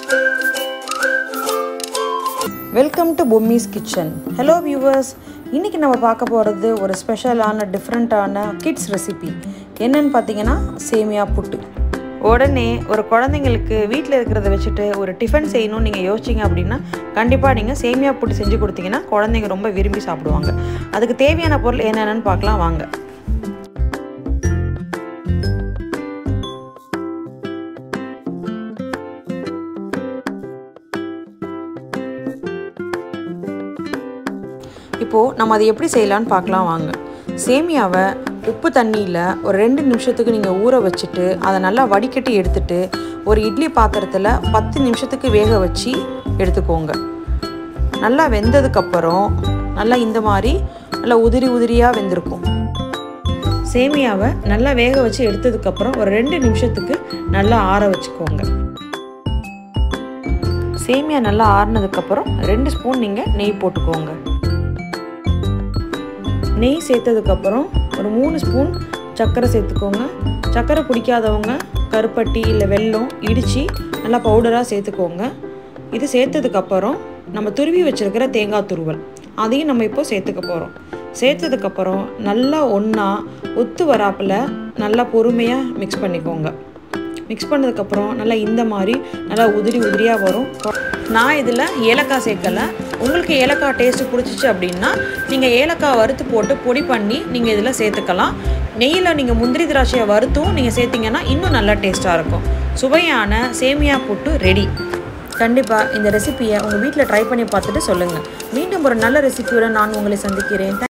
welcome to Bommi's kitchen hello viewers இன்றைக்கி நம்ம பார்க்க போகிறது ஒரு ஸ்பெஷலான டிஃப்ரெண்ட்டான கிட்ஸ் ரெசிபி என்னன்னு பார்த்தீங்கன்னா சேமியா புட்டு உடனே ஒரு குழந்தைங்களுக்கு வீட்டில் இருக்கிறத வச்சுட்டு ஒரு டிஃபன் செய்யணும்னு நீங்கள் யோசிச்சிங்க அப்படின்னா கண்டிப்பாக நீங்கள் சேமியா புட்டு செஞ்சு கொடுத்தீங்கன்னா குழந்தைங்க ரொம்ப விரும்பி சாப்பிடுவாங்க அதுக்கு தேவையான பொருள் என்னென்னு பார்க்கலாம் வாங்க இப்போது நம்ம அதை எப்படி செய்யலான்னு பார்க்கலாம் வாங்க சேமியாவை உப்பு தண்ணியில் ஒரு ரெண்டு நிமிஷத்துக்கு நீங்கள் ஊற வச்சுட்டு அதை நல்லா வடிகட்டி எடுத்துட்டு ஒரு இட்லி பாத்திரத்தில் பத்து நிமிஷத்துக்கு வேக வச்சு எடுத்துக்கோங்க நல்லா வெந்ததுக்கப்புறம் நல்லா இந்த மாதிரி நல்லா உதிரி உதிரியாக வெந்திருக்கும் சேமியாவை நல்லா வேக வச்சு எடுத்ததுக்கப்புறம் ஒரு ரெண்டு நிமிஷத்துக்கு நல்லா ஆற வச்சுக்கோங்க சேமியா நல்லா ஆறுனதுக்கப்புறம் ரெண்டு ஸ்பூன் நீங்கள் நெய் போட்டுக்கோங்க நெய் சேர்த்ததுக்கப்புறம் ஒரு மூணு ஸ்பூன் சர்க்கரை சேர்த்துக்கோங்க சர்க்கரை பிடிக்காதவங்க கருப்பட்டி இல்லை வெல்லம் இடித்து நல்லா பவுடராக சேர்த்துக்கோங்க இது சேர்த்ததுக்கப்புறம் நம்ம துருவி வச்சுருக்கிற தேங்காய் துருவல் அதையும் நம்ம இப்போ சேர்த்துக்க போகிறோம் சேர்த்ததுக்கப்புறம் நல்லா ஒன்றா ஒத்து வராப்பில் நல்லா பொறுமையாக மிக்ஸ் பண்ணிக்கோங்க மிக்ஸ் பண்ணதுக்கப்புறம் நல்லா இந்த மாதிரி நல்லா உதிரி உதிரியாக வரும் நான் இதில் ஏலக்காய் சேர்க்கலை உங்களுக்கு ஏலக்காய் டேஸ்ட்டு பிடிச்சிச்சு அப்படின்னா நீங்கள் ஏலக்காய் வறுத்து போட்டு பொடி பண்ணி நீங்கள் இதில் சேர்த்துக்கலாம் நெய்யில் நீங்கள் முந்திரி திராட்சையை வறுத்தும் நீங்கள் சேர்த்திங்கன்னா இன்னும் நல்லா டேஸ்ட்டாக இருக்கும் சுவையான சேமியா புட்டு ரெடி கண்டிப்பாக இந்த ரெசிபியை உங்கள் வீட்டில் ட்ரை பண்ணி பார்த்துட்டு சொல்லுங்கள் மீண்டும் ஒரு நல்ல ரெசிபியோட நான் உங்களை சந்திக்கிறேன்